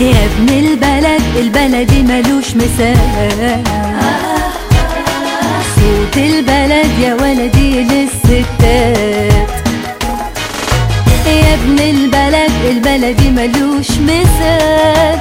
يا ابن البلد البلدي ملوش مثال صوت البلد يا ولدي للستات يا ابن البلد البلدي ملوش مثال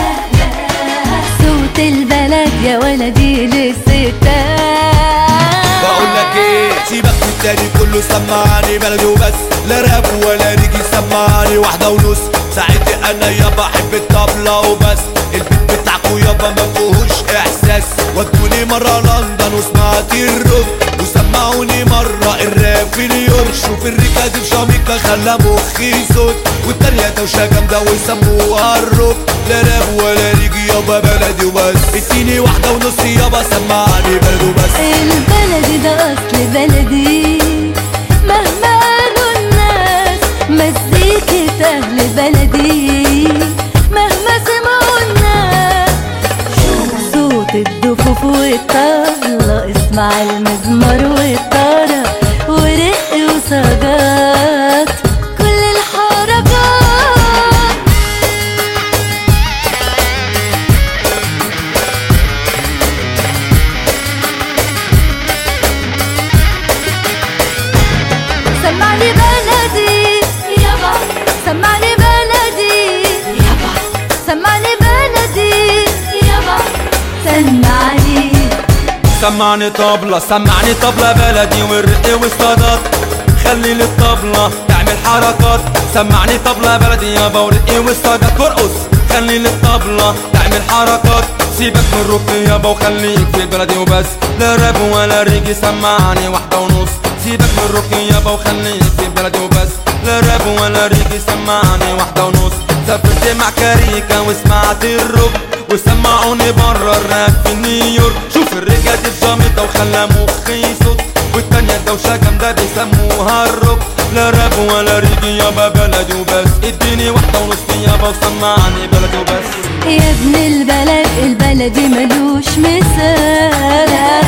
صوت البلد يا ولدي للستات بقول لك ايه سيبك من التاني كله سمعني بلدي وبس لا راب ولا نيجي سمعني واحدة ونص ساعتها انا يابا احب الطبلة وبس البيت بتاعكو يابا ما فيهوش احساس ودوني مرة لندن وسمعت الروك وسمعوني مرة الراب في نيويورك شوف الريكا دي في جامايكا خلى مخي صوت والتانية دوشة جامدة ويسموها الروك لا راب ولا نيجي يابا بلدي وبس اديني واحدة ونص يابا سمعني بلدي وبس البلدي ده اصل بلدي مهما قالوا الناس مزيكة اهل بلدي مهما سمعوا الناس صوت الدفوف والطبلة اسمع المزمار والطرب ورق وصاجات كل الحركات سمعني بلدي يابا سمعني بلدي يابا سمعني بلدي يابا سمعني سمعني طبلة سمعني طبلة بلدي والرق والصدات خلي للطبلة تعمل حركات سمعني طبلة بلدي يابا ورقي والصدات وارقص خلي للطبلة تعمل حركات سيبك من الرك يابا وخليك في البلدي وبس لا راب ولا ريجي سمعني واحدة ونص سيبك من الرك يابا وخليك في البلدي وبس لا راب ولا ريجي سمعني واحدة ونص سافرت مع كاريكا وسمعت الروك وسمعوني برا الراب في نيويورك شوف الرجال دي في جاميطة وخلى مخي صوت والتانية الدوشة جامدة بيسموها الروك لا راب ولا ريجي يابا بلدي وبس اديني واحدة ونص يابا وسمعني بلدي وبس يا ابن البلد البلدي ملوش مثال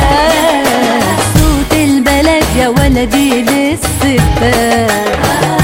صوت البلد يا ولدي للستات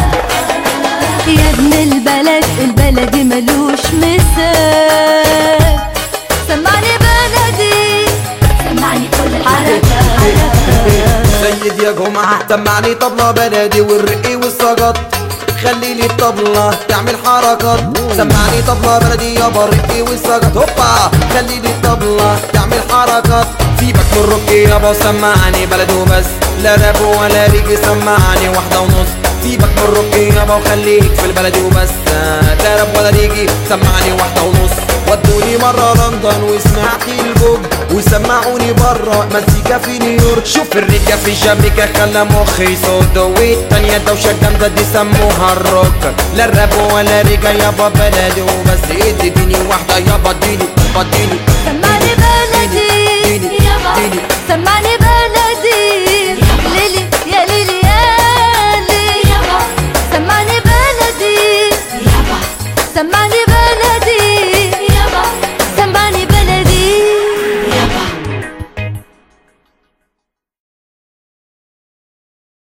يا ابن البلد البلدي ملوش مثال سمعني بلدي سمعني كل الحركات سيد يا جمعة سمعني طبلة بلدي والرقي والسجط خلي لي الطبلة تعمل حركات سمعني طبلة بلدي يابا الرقي والسجط هوبا خلي لي الطبلة تعمل حركات سيبك من الرقي يابا وسمعني بلدي وبس لا راب ولا ريجي سمعني واحدة ونص سيبك من الرقي يابا وخليك في البلدي وبس لا راب ولا ريجي سمعني واحدة ونص ودوني مرة لندن وسمعت البوب وسمعوني برا مزيكا في نيويورك شوف الريكا في جامايكا خلى مخي صوت والتانية دوشة جامدة دي سموها الروك لا راب ولا ريكا يابا بلدي وبس اديني واحدة يابا اديني اديني سمعني بلدي يابا سمعني